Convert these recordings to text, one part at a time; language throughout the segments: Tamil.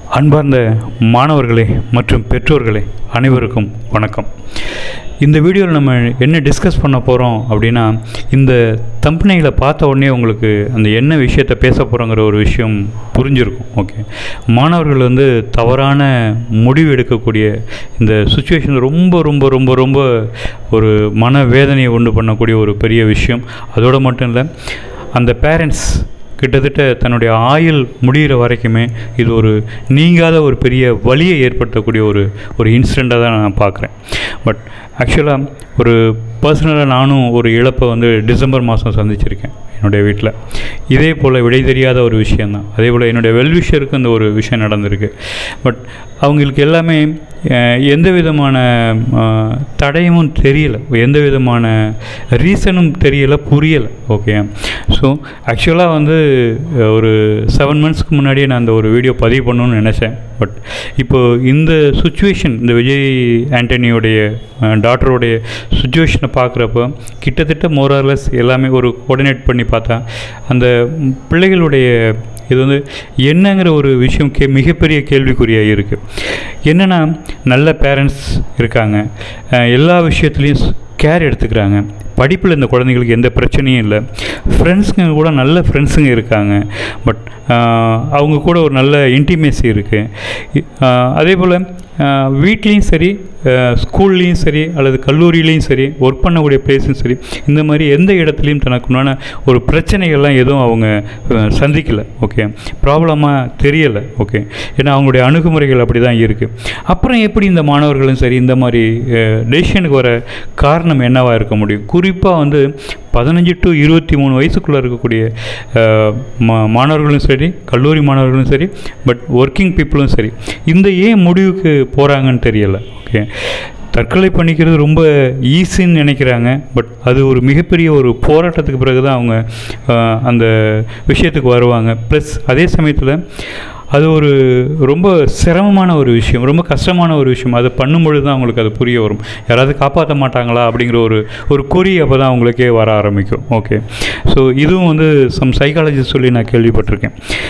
அன்பார்ந்த மாணவர்களே மற்றும் பெற்றோர்களே அனைவருக்கும் வணக்கம் இந்த வீடியோவில் நம்ம என்ன டிஸ்கஸ் பண்ண போகிறோம் அப்படின்னா இந்த தம்பனையில் பார்த்த உடனே உங்களுக்கு அந்த என்ன விஷயத்தை பேச போகிறோங்கிற ஒரு விஷயம் புரிஞ்சிருக்கும் ஓகே மாணவர்கள் வந்து தவறான முடிவு எடுக்கக்கூடிய இந்த சுச்சுவேஷன் ரொம்ப ரொம்ப ரொம்ப ரொம்ப ஒரு மனவேதனையை உண்டு பண்ணக்கூடிய ஒரு பெரிய விஷயம் அதோடு மட்டும் இல்லை அந்த பேரண்ட்ஸ் கிட்டத்தட்ட தன்னுடைய ஆயுள் முடிகிற வரைக்குமே இது ஒரு நீங்காத ஒரு பெரிய வலியை ஏற்படுத்தக்கூடிய ஒரு ஒரு இன்சிடெண்ட்டாக தான் நான் பார்க்குறேன் பட் ஆக்சுவலாக ஒரு பர்சனலாக நானும் ஒரு இழப்பை வந்து டிசம்பர் மாதம் சந்திச்சிருக்கேன் என்னுடைய வீட்டில் இதே போல் விடை தெரியாத ஒரு விஷயந்தான் அதே போல் என்னுடைய வெல்விஷருக்கு இந்த ஒரு விஷயம் நடந்திருக்கு பட் அவங்களுக்கு எல்லாமே அஹ், எந்த விதமான அஹ், தடயமும் தெரியல எந்த விதமான ரீசனும் தெரியலை புரியலை ஓகே ஸோ ஆக்சுவலாக வந்து அஹ், ஒரு செவன் மந்த்ஸ்க்கு முன்னாடியே நான் அந்த ஒரு வீடியோ பதிவு பண்ணணும்னு நினச்சேன் பட் இப்போ இந்த சுச்சுவேஷன் இந்த விஜய் ஆண்டனியோடைய டாக்டருடைய சுச்சுவேஷனை பார்க்குறப்ப கிட்டத்தட்ட மோரலஸ் எல்லாமே ஒரு கோஆர்டினேட் பண்ணி பார்த்தா அந்த ம், பிள்ளைகளுடைய இது வந்து என்னங்கிற ஒரு விஷயம் கே மிகப்பெரிய கேள்விக்குறியாக இருக்குது என்னென்னா நல்ல பேரண்ட்ஸ் இருக்காங்க அஹ், எல்லா விஷயத்துலேயும் கேர் எடுத்துக்கிறாங்க படிப்பில் இந்த குழந்தைங்களுக்கு எந்த பிரச்சனையும் இல்லை ஃப்ரெண்ட்ஸுங்க கூட நல்ல ஃப்ரெண்ட்ஸுங்க இருக்காங்க பட் அவங்க கூட ஒரு நல்ல இன்டிமேசி இருக்குது அதே போல் வீட்லேயும் சரி ஸ்கூல்லேயும் சரி அல்லது கல்லூரியிலையும் சரி ஒர்க் பண்ணக்கூடிய பிளேஸும் சரி இந்த மாதிரி எந்த இடத்துலையும் தனக்குண்டான ஒரு பிரச்சனைகள்லாம் எதுவும் அவங்க சந்திக்கலை ஓகே ப்ராப்ளமாக தெரியலை ஓகே ஏன்னா அவங்களுடைய அணுகுமுறைகள் அப்படி தான் இருக்குது அப்புறம் எப்படி இந்த மாணவர்களும் சரி இந்த மாதிரி டெசிஷனுக்கு வர காரணம் என்னவாக இருக்க முடியும் குறிப்பாக வந்து பதினஞ்சு டு இருபத்தி மூணு வயசுக்குள்ளே இருக்கக்கூடிய அஹ், மா- மாணவர்களும் சரி கல்லூரி மாணவர்களும் சரி பட் ஒர்க்கிங் பீப்புளும் சரி இந்த ஏன் முடிவுக்கு போகிறாங்கன்னு தெரியலை ஓகே தற்கொலை பண்ணிக்கிறது ரொம்ப ஈஸின்னு நினைக்கிறாங்க பட் அது ஒரு மிகப்பெரிய ஒரு போராட்டத்துக்கு பிறகு தான் அவங்க அஹ், அந்த விஷயத்துக்கு வருவாங்க ப்ளஸ் அதே சமயத்தில் அது ஒரு ரொம்ப சிரமமான ஒரு விஷயம் ரொம்ப கஷ்டமான ஒரு விஷயம் அது பண்ணும்பொழுது தான் அவங்களுக்கு அது புரிய வரும் யாராவது காப்பாற்ற மாட்டாங்களா அப்படிங்கிற ஒரு ஒரு குறி அப்போ தான் அவங்களுக்கே வர ஆரம்பிக்கும் ஓகே ஸோ இதுவும் வந்து சம் சைக்காலஜிஸ்ட் சொல்லி நான் கேள்விப்பட்டிருக்கேன்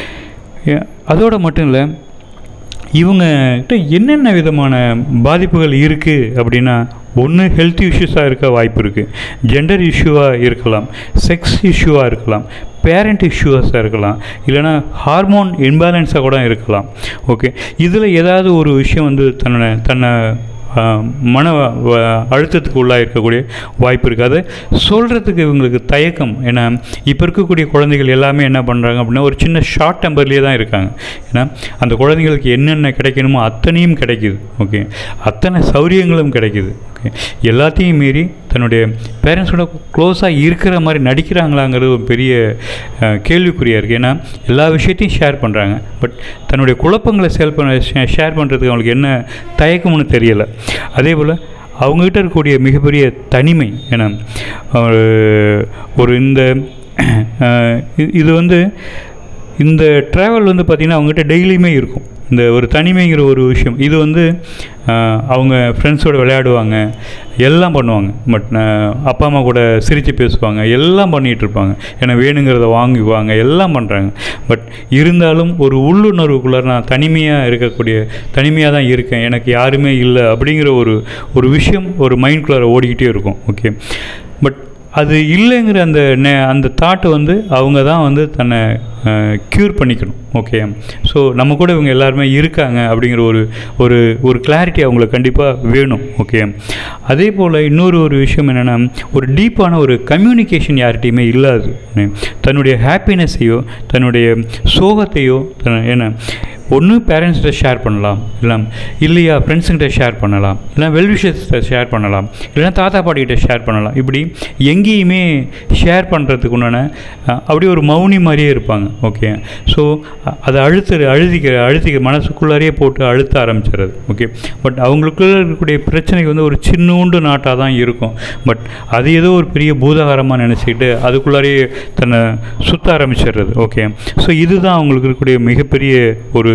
ஏ- அதோட மட்டும் இல்லை இவங்ககிட்ட என்னென்ன விதமான பாதிப்புகள் இருக்குது அப்படின்னா ஒன்று ஹெல்த் இஷ்யூஸாக இருக்க வாய்ப்பு இருக்குது ஜெண்டர் இஷ்யூவாக இருக்கலாம் செக்ஸ் இஷ்யூவாக இருக்கலாம் பேரண்ட் இஷ்யூஸாக இருக்கலாம் இல்லைனா ஹார்மோன் இம்பேலன்ஸாக கூட இருக்கலாம் ஓகே இதில் ஏதாவது ஒரு விஷயம் வந்து தன்னை தன்னை ஆஹ், மன வ- அழுத்தத்துக்கு உள்ளாக இருக்கக்கூடிய வாய்ப்பு இருக்குது அது சொல்கிறதுக்கு இவங்களுக்கு தயக்கம் ஏன்னா இப்போ இருக்கக்கூடிய குழந்தைகள் எல்லாமே என்ன பண்ணுறாங்க அப்படின்னா ஒரு சின்ன ஷார்ட் டெம்பர்லேயே தான் இருக்காங்க ஏன்னா அந்த குழந்தைங்களுக்கு என்னென்ன கிடைக்கணுமோ அத்தனையும் கிடைக்குது ஓகே அத்தனை சௌரியங்களும் கிடைக்குது ஓகே எல்லாத்தையும் மீறி தன்னுடைய பேரண்ட்ஸோட க்ளோஸாக இருக்கிற மாதிரி நடிக்கிறாங்களாங்கிறது ஒரு பெரிய அஹ், கேள்விக்குறியாக இருக்குது ஏன்னா எல்லா விஷயத்தையும் ஷேர் பண்ணுறாங்க பட் தன்னுடைய குழப்பங்களை சேல் பண்ண ஷேர் பண்ணுறதுக்கு அவங்களுக்கு என்ன தயக்கம்னு தெரியலை அதே போல் அவங்ககிட்ட இருக்கக்கூடிய மிகப்பெரிய தனிமை ஏன்னா ஒரு ஒரு இந்த அஹ், இது- இது வந்து இந்த ட்ராவல் வந்து பார்த்திங்கன்னா அவங்ககிட்ட டெய்லியுமே இருக்கும் இந்த ஒரு தனிமைங்கிற ஒரு விஷயம் இது வந்து ஆஹ், அவங்க ஃப்ரெண்ட்ஸோடு விளையாடுவாங்க எல்லாம் பண்ணுவாங்க பட் அப்பா அம்மா கூட சிரித்து பேசுவாங்க எல்லாம் பண்ணிகிட்டு இருப்பாங்க ஏன்னா வேணுங்கிறத வாங்குவாங்க எல்லாம் பண்ணுறாங்க பட் இருந்தாலும் ஒரு உள்ளுணர்வுக்குள்ளே நான் தனிமையாக இருக்கக்கூடிய தனிமையாக தான் இருக்கேன் எனக்கு யாருமே இல்லை அப்படிங்கிற ஒரு ஒரு விஷயம் ஒரு மைண்ட்குள்ளார ஓடிக்கிட்டே இருக்கும் ஓகே பட் அது இல்லைங்கிற அந்த நெ அந்த தாட்டை வந்து அவங்க தான் வந்து தன்னை க்யூர் பண்ணிக்கணும் ஓகே ஸோ நம்ம கூட இவங்க எல்லாருமே இருக்காங்க அப்படிங்கிற ஒரு ஒரு ஒரு கிளாரிட்டி அவங்களுக்கு கண்டிப்பாக வேணும் ஓகே அதே போல் இன்னொரு ஒரு விஷயம் என்னென்னா ஒரு டீப்பான ஒரு கம்யூனிகேஷன் யார்கிட்டையுமே இல்லாது தன்னுடைய ஹாப்பினஸையோ தன்னுடைய சோகத்தையோ தன் என்ன ஒன்று பேரண்ட்ஸ்கிட்ட ஷேர் பண்ணலாம் இல்லை இல்லையா ஃப்ரெண்ட்ஸுங்கிட்ட ஷேர் பண்ணலாம் இல்லை வெல்விஷர்ஸ்கிட்ட ஷேர் பண்ணலாம் இல்லைன்னா தாத்தா பாட்டிகிட்ட ஷேர் பண்ணலாம் இப்படி எங்கேயுமே ஷேர் பண்ணுறதுக்கு உண்டான அஹ், அப்படியே ஒரு மௌனி மாதிரியே இருப்பாங்க ஓகே ஸோ அதை அழுத்து அழுதிக்க அழுத்திக்க மனசுக்குள்ளாரையே போட்டு அழுத்த ஆரம்பிச்சிடுறது ஓகே பட் அவங்களுக்குள்ள இருக்கக்கூடிய பிரச்சனைக்கு வந்து ஒரு சின்னூண்டு நாட்டாக தான் இருக்கும் பட் அது ஏதோ ஒரு பெரிய பூதாகாரமாக நினச்சிக்கிட்டு அதுக்குள்ளாரையே தன்னை சுத்த ஆரம்பிச்சிடுறது ஓகே ஸோ இதுதான் அவங்களுக்கு இருக்கக்கூடிய மிகப்பெரிய ஒரு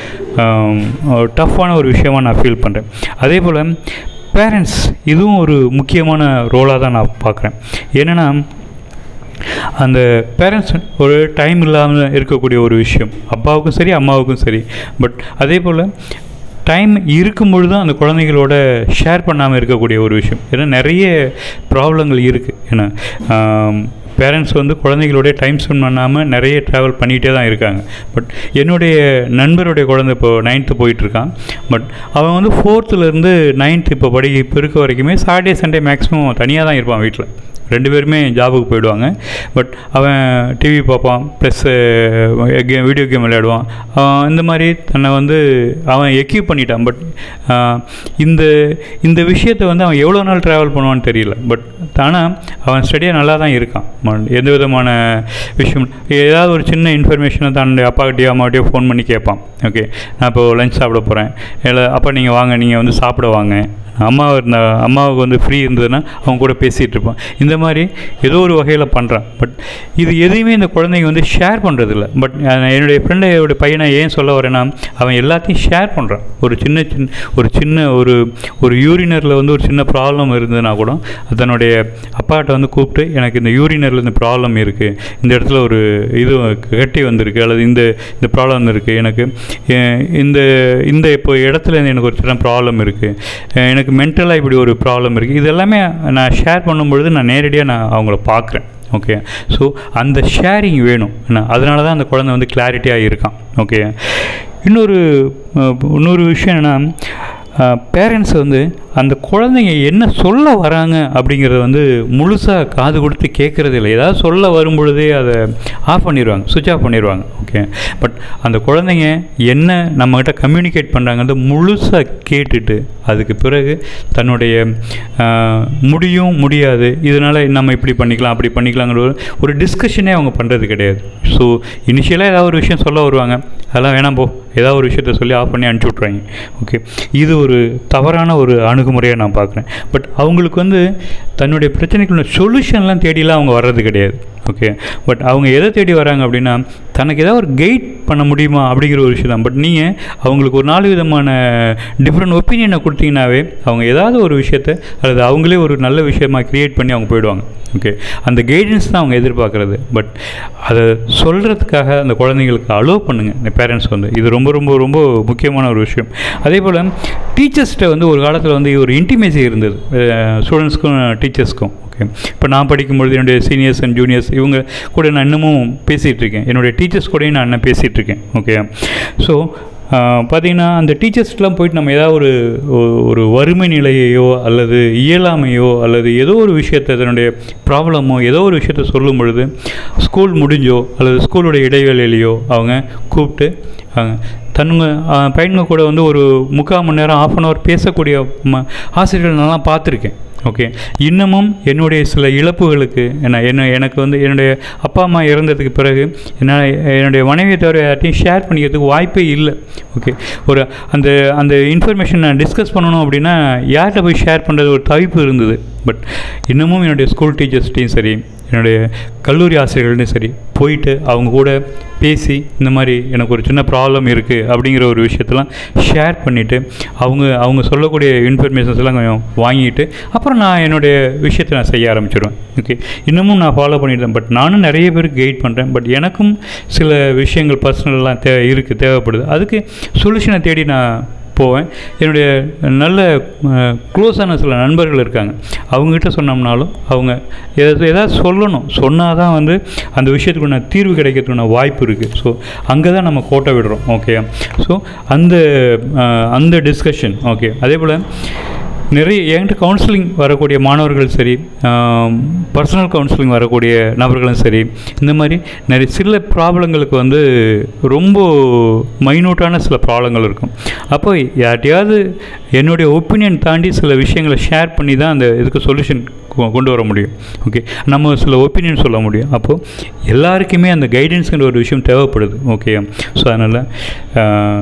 டஃப்பான ஒரு விஷயமா நான் ஃபீல் பண்ணுறேன் அதே போல் பேரண்ட்ஸ் இதுவும் ஒரு முக்கியமான ரோலாக தான் நான் பார்க்குறேன் என்னென்னா அந்த பேரண்ட்ஸ் ஒரு டைம் இல்லாமல் இருக்கக்கூடிய ஒரு விஷயம் அப்பாவுக்கும் சரி அம்மாவுக்கும் சரி பட் அதே போல் டைம் இருக்கும் பொழுது அந்த குழந்தைகளோட ஷேர் பண்ணாமல் இருக்கக்கூடிய ஒரு விஷயம் ஏன்னா நிறைய ப்ராப்ளங்கள் இருக்குது ஏன்னா பேரண்ட்ஸ் வந்து குழந்தைகளோட டைம் ஸ்பெண்ட் பண்ணாமல் நிறைய ட்ராவல் பண்ணிகிட்டே தான் இருக்காங்க பட் என்னுடைய நண்பருடைய குழந்தை இப்போ நைன்த்து போயிட்டுருக்கான் பட் அவன் வந்து ஃபோர்த்துலேருந்து நைன்த்து இப்போ படி இப்போ இருக்க வரைக்குமே சாட்டர்டே சண்டே மேக்ஸிமம் தனியாக தான் இருப்பான் வீட்டில் ரெண்டு பேருமே ஜாபுக்கு போயிடுவாங்க பட் அவன் டிவி பார்ப்பான் ப்ளஸ் கேம் வீடியோ கேம் விளையாடுவான் அவன் இந்த மாதிரி தன்னை வந்து அவன் எக்யூப் பண்ணிட்டான் பட் இந்த இந்த விஷயத்தை வந்து அவன் எவ்வளோ நாள் ட்ராவல் பண்ணுவான்னு தெரியல பட் ஆனால் அவன் ஸ்டடியாக நல்லா தான் இருக்கான் ம- எந்த விதமான விஷயம் ஏதாவது ஒரு சின்ன இன்ஃபர்மேஷனை தன்னுடைய அப்பாக்கிட்டேயோ அம்மாக்கிட்டேயோ ஃபோன் பண்ணி கேட்பான் ஓகே நான் இப்போ லஞ்ச் சாப்பிட போகிறேன் இல்லை அப்பா நீங்கள் வாங்க நீங்கள் வந்து சாப்பிட வாங்க அம்மா இருந்த அம்மாவுக்கு வந்து ஃப்ரீ இருந்ததுன்னா அவங்க கூட பேசிகிட்டு இருப்பான் இந்த மாதிரி ஏதோ ஒரு வகையில் பண்ணுறான் பட் இது எதையுமே இந்த குழந்தைங்க வந்து ஷேர் பண்ணுறதில்ல பட் என்னுடைய ஃப்ரெண்டோட பையனை ஏன் சொல்ல வரேன்னா அவன் எல்லாத்தையும் ஷேர் பண்ணுறான் ஒரு சின்ன சின்ன ஒரு சின்ன ஒரு ஒரு யூரினரில் வந்து ஒரு சின்ன ப்ராப்ளம் இருந்ததுன்னா கூட தன்னுடைய அப்பாட்ட வந்து கூப்பிட்டு எனக்கு இந்த யூரினரில் இந்த ப்ராப்ளம் இருக்குது இந்த இடத்துல ஒரு இது கட்டி வந்திருக்கு அல்லது இந்த இந்த ப்ராப்ளம் இருக்குது எனக்கு அஹ் இந்த இந்த இப்போ இடத்துல எனக்கு ஒரு சின்ன ப்ராப்ளம் இருக்குது எனக்கு மென்டலாக இப்படி ஒரு ப்ராப்ளம் இருக்குது இது எல்லாமே நான் ஷேர் பண்ணும்பொழுது நான் நேரடியாக நான் அவங்கள பார்க்குறேன் ஓகே ஸோ அந்த ஷேரிங் வேணும் என்ன அதனால தான் அந்த குழந்தை வந்து கிளாரிட்டியாக இருக்கான் ஓகே இன்னொரு அஹ், இன்னொரு விஷயம் என்னென்னா பேரண்ட்ஸ் வந்து அந்த குழந்தைங்க என்ன சொல்ல வராங்க அப்படிங்கிறத வந்து முழுசாக காது கொடுத்து கேட்குறது இல்லை ஏதாவது சொல்ல வரும் பொழுதே அதை ஆஃப் பண்ணிடுவாங்க சுவிட்ச் ஆஃப் பண்ணிடுவாங்க ஓகே பட் அந்த குழந்தைங்க என்ன நம்மக்கிட்ட கம்யூனிகேட் பண்ணுறாங்கிறத முழுசாக கேட்டுட்டு அதுக்கு பிறகு தன்னுடைய ஆஹ், முடியும் முடியாது இதனால் நம்ம இப்படி பண்ணிக்கலாம் அப்படி பண்ணிக்கலாங்கிற ஒரு ஒரு டிஸ்கஷனே அவங்க பண்ணுறது கிடையாது ஸோ இனிஷியலாக ஏதாவது ஒரு விஷயம் சொல்ல வருவாங்க அதெல்லாம் வேணாம் போ ஏதாவது ஒரு விஷயத்த சொல்லி ஆஃப் பண்ணி அனுப்பிச்சி விட்ருவாங்க ஓகே இது ஒரு தவறான ஒரு அணுகுமுறையை நான் பார்க்குறேன் பட் அவங்களுக்கு வந்து தன்னுடைய பிரச்சனைக்குள்ள சொல்யூஷன்லாம் தேடிலாம் அவங்க வர்றது கிடையாது ஓகே பட் அவங்க எதை தேடி வராங்க அப்படின்னா தனக்கு ஏதாவது ஒரு கைட் பண்ண முடியுமா அப்படிங்கிற ஒரு விஷயம் தான் பட் நீங்கள் அவங்களுக்கு ஒரு நாலு விதமான டிஃப்ரெண்ட் ஒப்பீனியனை கொடுத்தீங்கன்னாவே அவங்க ஏதாவது ஒரு விஷயத்தை அல்லது அவங்களே ஒரு நல்ல விஷயமா க்ரியேட் பண்ணி அவங்க போயிடுவாங்க ஓகே அந்த கைடன்ஸ் தான் அவங்க எதிர்பார்க்குறது பட் அதை சொல்கிறதுக்காக அந்த குழந்தைங்களுக்கு அலோவ் பண்ணுங்கள் இந்த பேரண்ட்ஸ் வந்து இது ரொம்ப ரொம்ப ரொம்ப முக்கியமான ஒரு விஷயம் அதே போல் டீச்சர்ஸ்கிட்ட வந்து ஒரு காலத்தில் வந்து ஒரு இன்டிமேசி இருந்தது ஸ்டூடெண்ட்ஸ்க்கும் டீச்சர்ஸ்க்கும் ஓகே இப்போ நான் படிக்கும்பொழுது என்னுடைய சீனியர்ஸ் அண்ட் ஜூனியர்ஸ் இவங்க கூட நான் இன்னமும் பேசிகிட்டு இருக்கேன் என்னுடைய டீச்சர்ஸ் கூடயும் நான் இன்னும் பேசிகிட்டு இருக்கேன் ஓகே ஸோ பார்த்தீங்கன்னா அந்த டீச்சர்ஸ்க்கெலாம் போயிட்டு நம்ம ஏதாவது ஒரு ஒ- ஒரு வறுமை நிலையையோ அல்லது இயலாமையோ அல்லது ஏதோ ஒரு விஷயத்தை தன்னுடைய ப்ராப்ளமோ ஏதோ ஒரு விஷயத்த சொல்லும் பொழுது ஸ்கூல் முடிஞ்சோ அல்லது ஸ்கூலுடைய இடைவேளையிலையோ அவங்க கூப்பிட்டு அவங்க தன்னுங்க அஹ், பையனுங்க கூட வந்து ஒரு முக்கால் மணி நேரம் ஆஃப் அன் ஹவர் பேசக்கூடிய ம ஆசிரியர்கள் நான் பார்த்துருக்கேன் ஓகே இன்னமும் என்னுடைய சில இழப்புகளுக்கு என்ன என்ன எனக்கு வந்து என்னுடைய அப்பா அம்மா இறந்ததுக்கு பிறகு என்னால் என்னுடைய மனைவியை தவிர யார்ட்டையும் ஷேர் பண்ணிக்கிறதுக்கு வாய்ப்பே இல்லை ஓகே ஒரு அந்த அந்த இன்ஃபர்மேஷன் நான் டிஸ்கஸ் பண்ணணும் அப்படின்னா யார்கிட்ட போய் ஷேர் பண்ணுறது ஒரு தவிப்பு இருந்தது பட் இன்னமும் என்னுடைய ஸ்கூல் டீச்சர்ஸ்ட்டையும் சரி என்னுடைய கல்லூரி ஆசிரியர்கள்ட்டையும் சரி போயிட்டு அவங்க கூட பேசி இந்த மாதிரி எனக்கு ஒரு சின்ன ப்ராப்ளம் இருக்குது அப்படிங்கிற ஒரு விஷயத்தெல்லாம் ஷேர் பண்ணிவிட்டு அவங்க அவங்க சொல்லக்கூடிய இன்ஃபர்மேஷன்ஸ் எல்லாம் கொஞ்சம் வாங்கிட்டு அப்புறம் நான் என்னுடைய விஷயத்தை நான் செய்ய ஆரம்பிச்சிடுவேன் ஓகே இன்னமும் நான் ஃபாலோ பண்ணிட்டேன் பட் நானும் நிறைய பேருக்கு கைட் பண்ணுறேன் பட் எனக்கும் சில விஷயங்கள் பர்சனல்லாம் தே இருக்குது தேவைப்படுது அதுக்கு சொல்யூஷனை தேடி நான் போவேன் என்னுடைய நல்ல க்ளோஸான சில நண்பர்கள் இருக்காங்க அவங்ககிட்ட சொன்னோம்னாலும் அவங்க எதாவது ஏதாவது சொல்லணும் சொன்னால் தான் வந்து அந்த விஷயத்துக்குள்ள தீர்வு கிடைக்கிறதுக்கான வாய்ப்பு இருக்குது ஸோ அங்கே தான் நம்ம கோட்டை விடுறோம் ஓகே ஸோ அந்த அஹ், அந்த டிஸ்கஷன் ஓகே அதே போல் நிறைய என்கிட்ட கவுன்சிலிங் வரக்கூடிய மாணவர்கள் சரி பர்சனல் கவுன்சிலிங் வரக்கூடிய நபர்களும் சரி இந்த மாதிரி நிறைய சில ப்ராப்ளங்களுக்கு வந்து ரொம்ப மைனூட்டான சில ப்ராப்ளங்கள் இருக்கும் அப்போ யார்ட்டையாவது என்னுடைய ஒப்பீனியன் தாண்டி சில விஷயங்களை ஷேர் பண்ணி தான் அந்த இதுக்கு சொல்யூஷன் கொண்டு வர முடியும் ஓகே நம்ம சில ஒப்பீனியன் சொல்ல முடியும் அப்போது எல்லாருக்குமே அந்த கைடன்ஸுங்கிற ஒரு விஷயம் தேவைப்படுது ஓகே ஸோ அதனால்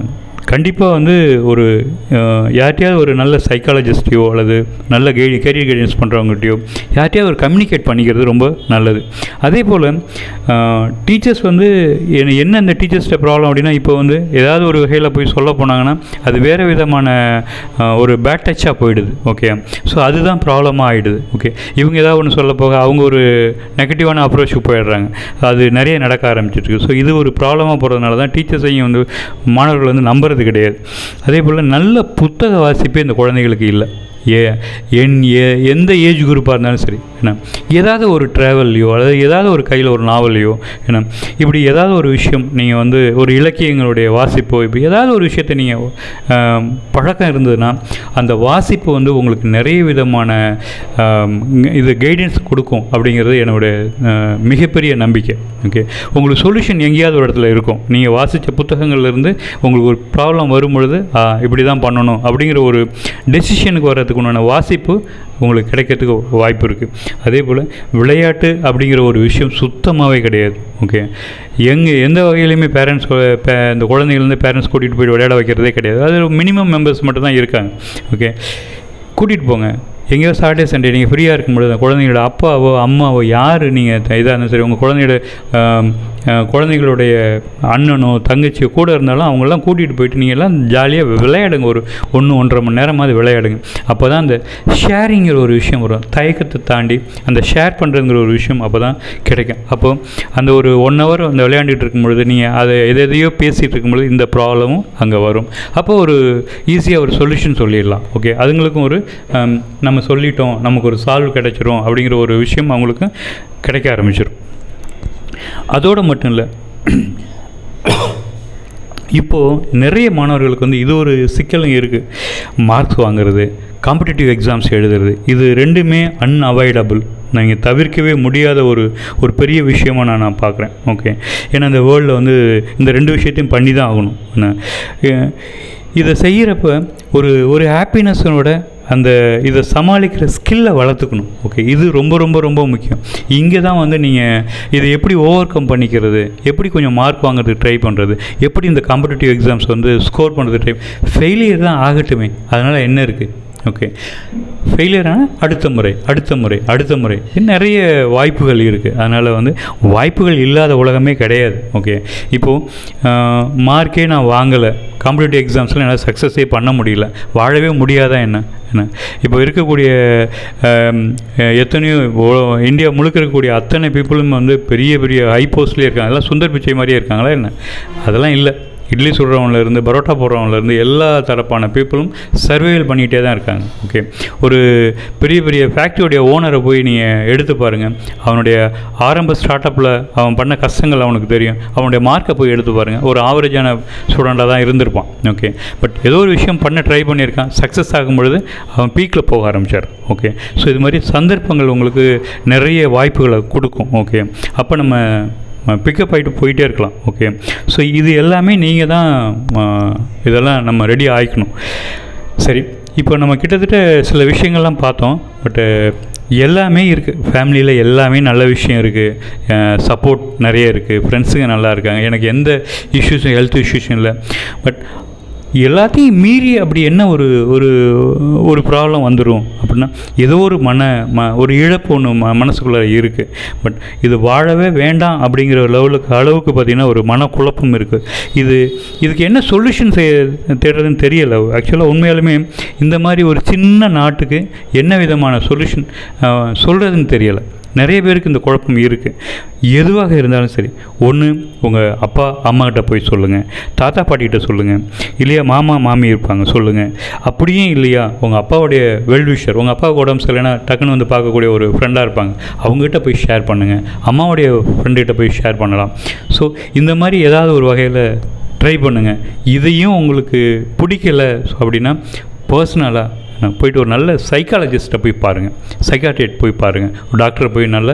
கண்டிப்பாக வந்து ஒரு அஹ், யார்கிட்டயாவது ஒரு நல்ல சைக்காலஜிஸ்டையோ அல்லது நல்ல கைடி கெரியர் கைடன்ஸ் பண்ணுறவங்ககிட்டயோ யார்கிட்டயாவது ஒரு கம்யூனிகேட் பண்ணிக்கிறது ரொம்ப நல்லது அதே போல் டீச்சர்ஸ் வந்து என்ன- என்ன இந்த டீச்சர்ஸ்ட ப்ராப்ளம் அப்படின்னா இப்போ வந்து ஏதாவது ஒரு வகையில் போய் சொல்ல போனாங்கன்னா அது வேறு விதமான அஹ், ஒரு பேட் டச்சாக போயிடுது ஓகே ஸோ அதுதான் ப்ராப்ளமாக ஆகிடுது ஓகே இவங்க ஏதாவது ஒன்று சொல்ல போக அவங்க ஒரு நெகட்டிவான அப்ரோச்சுக்கு போயிடுறாங்க அது நிறைய நடக்க ஆரம்பிச்சிருக்கு ஸோ இது ஒரு ப்ராப்ளமாக போகிறதுனால தான் டீச்சர்ஸையும் வந்து மாணவர்கள் வந்து நம்புறது கிடையாது அதே போல் நல்ல புத்தக வாசிப்பே இந்த குழந்தைகளுக்கு இல்லை ஏ என் ஏ எந்த ஏஜ் குரூப்பாக இருந்தாலும் சரி என்ன ஏதாவது ஒரு ட்ராவல்லையோ அல்லது ஏதாவது ஒரு கையில் ஒரு நாவலையோ என்ன இப்படி ஏதாவது ஒரு விஷயம் நீங்கள் வந்து ஒரு இலக்கியங்களுடைய வாசிப்போ இப்போ ஏதாவது ஒரு விஷயத்தை நீங்கள் பழக்கம் இருந்ததுன்னா அந்த வாசிப்பு வந்து உங்களுக்கு நிறைய விதமான ஆம், இது கைடன்ஸ் கொடுக்கும் அப்படிங்கிறது என்னுடைய அஹ், மிகப்பெரிய நம்பிக்கை ஓகே உங்களுக்கு சொல்யூஷன் எங்கேயாவது ஒரு இடத்துல இருக்கும் நீங்கள் வாசித்த புத்தகங்கள்லேருந்து உங்களுக்கு ஒரு ப்ராப்ளம் வரும் பொழுது ஆ, இப்படி தான் பண்ணணும் அப்படிங்கிற ஒரு டெசிஷனுக்கு வர்றதுக்கு உண்டான வாசிப்பு உங்களுக்கு கிடைக்கிறதுக்கு வாய்ப்பு இருக்குது அதே போல் விளையாட்டு அப்படிங்கிற ஒரு விஷயம் சுத்தமாகவே கிடையாது ஓகே எங்கே எந்த வகையிலையுமே பேரண்ட்ஸ் இந்த குழந்தைங்கள்லேருந்து பேரண்ட்ஸ் கூட்டிகிட்டு போய் விளையாட வைக்கிறதே கிடையாது அது மினிமம் மெம்பர்ஸ் மட்டும் தான் இருக்காங்க ஓகே கூட்டிகிட்டு போங்க எங்கேயோ சாட்டர்டே சண்டே நீங்கள் ஃப்ரீயாக இருக்கும்பொழுது அந்த குழந்தைங்களோட அப்பாவோ அம்மாவோ யார் நீங்கள் இதாக இருந்தாலும் சரி உங்கள் குழந்தையோட ஆம், அஹ், குழந்தைங்களுடைய அண்ணனோ தங்கச்சியோ கூட இருந்தாலும் அவங்களாம் கூட்டிகிட்டு போயிட்டு நீங்கள் எல்லாம் ஜாலியாக விளையாடுங்க ஒரு ஒன்று ஒன்றரை மணி நேரமாவது விளையாடுங்க அப்போ தான் அந்த ஷேரிங்கிற ஒரு விஷயம் வரும் தயக்கத்தை தாண்டி அந்த ஷேர் பண்ணுறதுங்கிற ஒரு விஷயம் அப்போ தான் கிடைக்கும் அப்போது அந்த ஒரு ஒன் ஹவர் அந்த விளையாண்டுட்டு இருக்கும் பொழுது நீங்கள் அதை எதை எதையோ பேசிகிட்டு இருக்கும்பொழுது இந்த ப்ராப்ளமும் அங்கே வரும் அப்போ ஒரு ஈஸியாக ஒரு சொல்யூஷன் சொல்லிடலாம் ஓகே அதுங்களுக்கும் ஒரு ஹம், நம்ம சொல்லிட்டோம் நமக்கு ஒரு சால்வ் கிடைச்சிரும் அப்படிங்கிற ஒரு விஷயம் அவங்களுக்கு கிடைக்க ஆரம்பிச்சிடும் அதோடு மட்டும் இல்லை இப்போது நிறைய மாணவர்களுக்கு வந்து இது ஒரு சிக்கலும் இருக்குது மார்க்ஸ் வாங்குறது காம்படிட்டிவ் எக்ஸாம்ஸ் எழுதுறது இது ரெண்டுமே அன்அவாய்டபுள் நீங்கள் தவிர்க்கவே முடியாத ஒரு ஒரு பெரிய விஷயமா நான் நான் பார்க்குறேன் ஓகே ஏன்னா இந்த வேர்ல்டில் வந்து இந்த ரெண்டு விஷயத்தையும் பண்ணி தான் ஆகணும் என்ன ஏ- இதை செய்கிறப்ப ஒரு ஒரு ஹாப்பினஸோட அந்த இதை சமாளிக்கிற ஸ்கில்லை வளர்த்துக்கணும் ஓகே இது ரொம்ப ரொம்ப ரொம்ப முக்கியம் இங்கே தான் வந்து நீங்கள் இதை எப்படி ஓவர் கம் பண்ணிக்கிறது எப்படி கொஞ்சம் மார்க் வாங்குறதுக்கு ட்ரை பண்ணுறது எப்படி இந்த காம்படிட்டிவ் எக்ஸாம்ஸ் வந்து ஸ்கோர் பண்ணுறது ட்ரை ஃபெயிலியர் தான் ஆகட்டுமே அதனால் என்ன இருக்குது ஓகே ஃபெயிலியர் ஆனால் அடுத்த முறை அடுத்த முறை அடுத்த முறை இன்னும் நிறைய வாய்ப்புகள் இருக்குது அதனால் வந்து வாய்ப்புகள் இல்லாத உலகமே கிடையாது ஓகே இப்போது மார்க்கே நான் வாங்கலை காம்படிட்டிவ் எக்ஸாம்ஸில் என்னால் சக்ஸஸே பண்ண முடியல வாழவே முடியாதா என்ன என்ன இப்போ இருக்கக்கூடிய ஆம், அஹ், எத்தனையோ உல- இந்தியா முழுக்க இருக்கக்கூடிய அத்தனை பீப்புளும் வந்து பெரிய பெரிய ஹை போஸ்ட்லேயே இருக்காங்க எல்லாம் சுந்தர் பிச்சை மாதிரியே இருக்காங்களா என்ன அதெல்லாம் இல்லை இட்லி சுடுறவன்லேருந்து பரோட்டா போடுறவன்லேருந்து எல்லா தரப்பான பீப்புளும் சர்வைவல் பண்ணிகிட்டே தான் இருக்காங்க ஓகே ஒரு பெரிய பெரிய ஃபேக்ட்ரியோடைய ஓனரை போய் நீங்கள் எடுத்து பாருங்கள் அவனுடைய ஆரம்ப ஸ்டார்ட் அப்பில் அவன் பண்ண கஷ்டங்கள் அவனுக்கு தெரியும் அவனுடைய மார்க்கை போய் எடுத்து பாருங்கள் ஒரு ஆவரேஜான ஸ்டூடெண்ட்டாக தான் இருந்திருப்பான் ஓகே பட் ஏதோ ஒரு விஷயம் பண்ண ட்ரை பண்ணியிருக்கான் சக்ஸஸ் ஆகும் பொழுது அவன் பீக்கில் போக ஆரம்பிச்சார் ஓகே ஸோ இது மாதிரி சந்தர்ப்பங்கள் உங்களுக்கு நிறைய வாய்ப்புகளை கொடுக்கும் ஓகே அப்போ நம்ம பிக்கப் ஆகிட்டு போயிட்டே இருக்கலாம் ஓகே ஸோ இது எல்லாமே நீங்கள் தான் ஆ, இதெல்லாம் நம்ம ரெடி ஆகிக்கணும் சரி இப்போ நம்ம கிட்டத்தட்ட சில விஷயங்கள்லாம் பார்த்தோம் பட்டு எல்லாமே இருக்குது ஃபேமிலியில் எல்லாமே நல்ல விஷயம் இருக்குது சப்போர்ட் நிறைய இருக்குது ஃப்ரெண்ட்ஸுங்க நல்லா இருக்காங்க எனக்கு எந்த இஷ்யூஸும் ஹெல்த் இஷ்யூஸும் இல்லை பட் எல்லாத்தையும் மீறி அப்படி என்ன ஒரு ஒரு ஒரு ப்ராப்ளம் வந்துடும் அப்படின்னா ஏதோ ஒரு மன ம ஒரு இழப்பு ஒன்று ம மனசுக்குள்ளே இருக்குது பட் இது வாழவே வேண்டாம் அப்படிங்கிற லெவலுக்கு அளவுக்கு பார்த்திங்கன்னா ஒரு மனக்குழப்பம் இருக்குது இது இதுக்கு என்ன சொல்யூஷன் செய்ய தேடுறதுன்னு தெரியலை ஆக்சுவலாக உண்மையாலுமே இந்த மாதிரி ஒரு சின்ன நாட்டுக்கு என்ன விதமான சொல்யூஷன் சொல்கிறதுன்னு தெரியலை நிறைய பேருக்கு இந்த குழப்பம் இருக்குது எதுவாக இருந்தாலும் சரி ஒன்று உங்கள் அப்பா அம்மாக்கிட்ட போய் சொல்லுங்கள் தாத்தா பாட்டிகிட்ட சொல்லுங்கள் இல்லையா மாமா மாமி இருப்பாங்க சொல்லுங்கள் அப்படியும் இல்லையா உங்கள் அப்பாவுடைய வெல்விஷர் உங்கள் அப்பாவுக்கு உடம்பு சரியில்லைன்னா டக்குன்னு வந்து பார்க்கக்கூடிய ஒரு ஃப்ரெண்டாக இருப்பாங்க அவங்ககிட்ட போய் ஷேர் பண்ணுங்கள் அம்மாவுடைய ஃப்ரெண்டுகிட்ட போய் ஷேர் பண்ணலாம் ஸோ இந்த மாதிரி ஏதாவது ஒரு வகையில் ட்ரை பண்ணுங்கள் இதையும் உங்களுக்கு பிடிக்கல அப்படின்னா பர்சனலாக நான் போயிட்டு ஒரு நல்ல சைக்காலஜிஸ்ட்டை போய் பாருங்கள் சைக்காட்ரிஸ்ட் போய் பாருங்கள் ஒரு டாக்டரை போய் நல்ல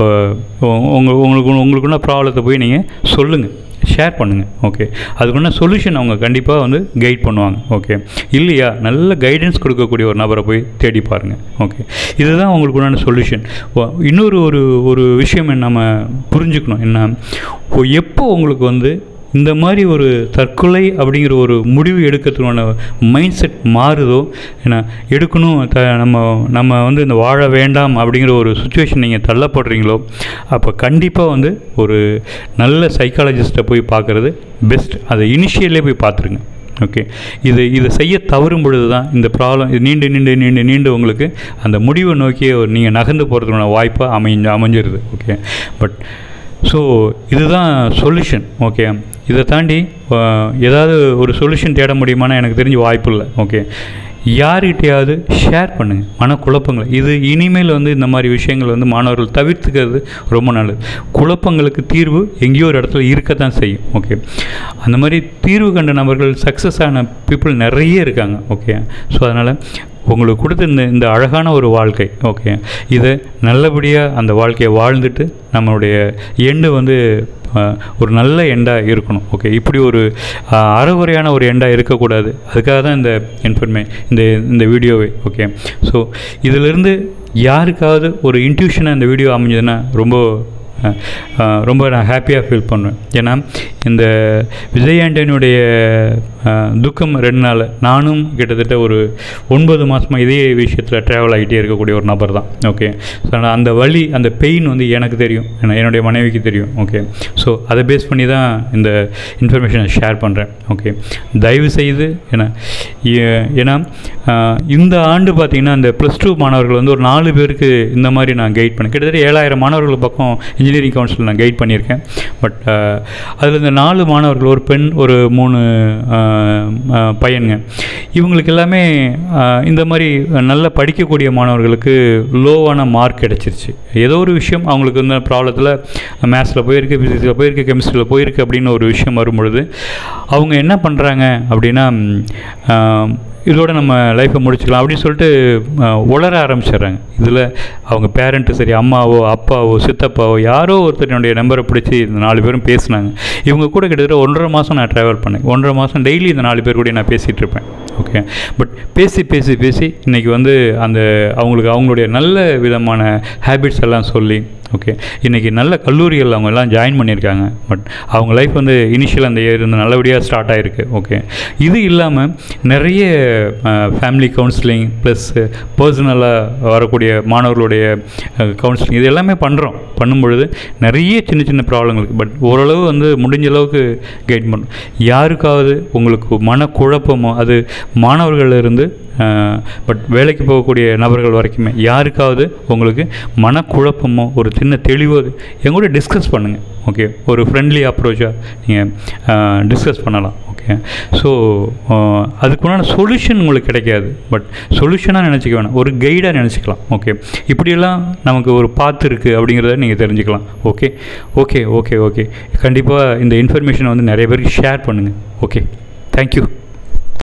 உங்கள் உங்களுக்கு உங்களுக்குள்ள ப்ராப்ளத்தை போய் நீங்கள் சொல்லுங்கள் ஷேர் பண்ணுங்கள் ஓகே அதுக்குள்ள சொல்யூஷன் அவங்க கண்டிப்பாக வந்து கைட் பண்ணுவாங்க ஓகே இல்லையா நல்ல கைடன்ஸ் கொடுக்கக்கூடிய ஒரு நபரை போய் தேடி பாருங்கள் ஓகே இதுதான் உங்களுக்கு உண்டான சொல்யூஷன் இன்னொரு ஒரு ஒரு விஷயம் நம்ம புரிஞ்சுக்கணும் என்ன எப்போ உங்களுக்கு வந்து இந்த மாதிரி ஒரு தற்கொலை அப்படிங்கிற ஒரு முடிவு எடுக்கிறதுக்கான மைண்ட் செட் மாறுதோ ஏன்னா எடுக்கணும் த நம்ம நம்ம வந்து இந்த வாழ வேண்டாம் அப்படிங்கிற ஒரு சுச்சுவேஷன் நீங்கள் தள்ளப்படுறீங்களோ அப்போ கண்டிப்பாக வந்து ஒரு நல்ல சைக்காலஜிஸ்ட்டை போய் பார்க்குறது பெஸ்ட் அதை இனிஷியலே போய் பார்த்துருங்க ஓகே இது இதை செய்ய தவறும் பொழுது தான் இந்த ப்ராப்ளம் இது நீண்டு நீண்டு நீண்டு நீண்டு உங்களுக்கு அந்த முடிவை நோக்கி நீங்கள் நகர்ந்து போகிறதுக்கான வாய்ப்பாக அமைஞ்சு அமைஞ்சிருது ஓகே பட் ஸோ இதுதான் சொல்யூஷன் ஓகே இதை தாண்டி அஹ், ஏதாவது ஒரு சொல்யூஷன் தேட முடியுமானா எனக்கு தெரிஞ்சு வாய்ப்பு இல்லை ஓகே யார்கிட்டயாவது ஷேர் பண்ணுங்கள் மனக்குழப்பங்களை இது இனிமேல் வந்து இந்த மாதிரி விஷயங்கள் வந்து மாணவர்கள் தவிர்த்துக்கிறது ரொம்ப நல்லது குழப்பங்களுக்கு தீர்வு எங்கேயோ ஒரு இடத்துல இருக்கத்தான் செய்யும் ஓகே அந்த மாதிரி தீர்வு கண்ட நபர்கள் சக்ஸஸ் ஆன பீப்புள் நிறைய இருக்காங்க ஓகே ஸோ அதனால் உங்களுக்கு கொடுத்த இந்த இந்த அழகான ஒரு வாழ்க்கை ஓகே இதை நல்லபடியாக அந்த வாழ்க்கையை வாழ்ந்துட்டு நம்மளுடைய எண்டு வந்து அஹ், ஒரு நல்ல எண்டாக இருக்கணும் ஓகே இப்படி ஒரு அஹ், அறகுறையான ஒரு எண்டாக இருக்கக்கூடாது அதுக்காக தான் இந்த இன்ஃபர்மே இந்த இந்த வீடியோவே ஓகே ஸோ இதிலிருந்து யாருக்காவது ஒரு இன்ட்யூஷனாக இந்த வீடியோ அமைஞ்சதுன்னா ரொம்ப அஹ், அஹ், ரொம்ப நான் ஹாப்பியாக ஃபீல் பண்ணுவேன் ஏன்னா இந்த விஜய் ஆண்டனியுடைய அஹ், துக்கம் ரெண்டு நாள் நானும் கிட்டத்தட்ட ஒரு ஒன்பது மாதமாக இதே விஷயத்தில் ட்ராவல் ஆகிட்டே இருக்கக்கூடிய ஒரு நபர் தான் ஓகே ஸோ நான் அந்த வலி அந்த பெயின் வந்து எனக்கு தெரியும் ஏன்னா என்னுடைய மனைவிக்கு தெரியும் ஓகே ஸோ அதை பேஸ் பண்ணி தான் இந்த இன்ஃபர்மேஷனை ஷேர் பண்ணுறேன் ஓகே தயவு செய்து ஏன்னா ஏ- ஏன்னா அஹ், இந்த ஆண்டு பார்த்திங்கன்னா இந்த ப்ளஸ் டூ மாணவர்கள் வந்து ஒரு நாலு பேருக்கு இந்த மாதிரி நான் கைட் பண்ணேன் கிட்டத்தட்ட ஏழாயிரம் மாணவர்கள் பக்கம் இன்ஜினியரிங் கவுன்சில் நான் கைட் பண்ணியிருக்கேன் பட் அதில் இந்த நாலு மாணவர்கள் ஒரு பெண் ஒரு மூணு அஹ், அஹ், பையனுங்க இவங்களுக்கு எல்லாமே அஹ், இந்த மாதிரி நல்ல படிக்கக்கூடிய மாணவர்களுக்கு லோவான மார்க் கிடச்சிருச்சு ஏதோ ஒரு விஷயம் அவங்களுக்கு இந்த ப்ராப்ளத்தில் மேத்ஸில் போயிருக்கு ஃபிசிக்ஸில் போயிருக்கு கெமிஸ்ட்ரியில் போயிருக்கு அப்படின்னு ஒரு விஷயம் வரும்பொழுது அவங்க என்ன பண்ணுறாங்க அப்படின்னா ம், ஆம், இதோட நம்ம லைஃப்பை முடிச்சுக்கலாம் அப்படின்னு சொல்லிட்டு அஹ், உளர ஆரம்பிச்சிடுறாங்க இதில் அவங்க பேரண்ட்டு சரி அம்மாவோ அப்பாவோ சித்தப்பாவோ யாரோ ஒருத்தர் என்னுடைய நம்பரை பிடிச்சி இந்த நாலு பேரும் பேசினாங்க இவங்க கூட கிட்டத்தட்ட ஒன்றரை மாதம் நான் ட்ராவல் பண்ணேன் ஒன்றரை மாதம் டெய்லி இந்த நாலு பேர் கூட நான் பேசிகிட்டு இருப்பேன் ஓகே பட் பேசி பேசி பேசி இன்றைக்கி வந்து அந்த அவங்களுக்கு அவங்களுடைய நல்ல விதமான ஹேபிட்ஸ் எல்லாம் சொல்லி ஓகே இன்றைக்கி நல்ல கல்லூரிகள் அவங்க எல்லாம் ஜாயின் பண்ணியிருக்காங்க பட் அவங்க லைஃப் வந்து இனிஷியல் அந்த இயர் வந்து நல்லபடியாக ஸ்டார்ட் ஆகிருக்கு ஓகே இது இல்லாமல் நிறைய ஃபேமிலி கவுன்சிலிங் ப்ளஸ் பர்சனலாக வரக்கூடிய மாணவர்களுடைய கவுன்சிலிங் இது எல்லாமே பண்ணுறோம் பண்ணும்பொழுது நிறைய சின்ன சின்ன ப்ராப்ளங்களுக்கு பட் ஓரளவு வந்து முடிஞ்ச அளவுக்கு கைட் பண்ணும் யாருக்காவது உங்களுக்கு மனக்குழப்பமோ அது மாணவர்கள்ல இருந்து பட் வேலைக்கு போகக்கூடிய நபர்கள் வரைக்குமே யாருக்காவது உங்களுக்கு மனக்குழப்பமோ ஒரு சின்ன தெளிவோ என் கூட டிஸ்கஸ் பண்ணுங்கள் ஓகே ஒரு ஃப்ரெண்ட்லி அப்ரோச்சாக நீங்கள் டிஸ்கஸ் பண்ணலாம் ஓகே ஸோ அதுக்குண்டான சொல்யூஷன் உங்களுக்கு கிடைக்காது பட் சொல்யூஷனாக நினச்சிக்க வேணாம் ஒரு கைடாக நினச்சிக்கலாம் ஓகே இப்படியெல்லாம் நமக்கு ஒரு பாத்து இருக்குது அப்படிங்கிறத நீங்கள் தெரிஞ்சுக்கலாம் ஓகே ஓகே ஓகே ஓகே கண்டிப்பாக இந்த இன்ஃபர்மேஷனை வந்து நிறைய பேருக்கு ஷேர் பண்ணுங்கள் ஓகே தேங்க்யூ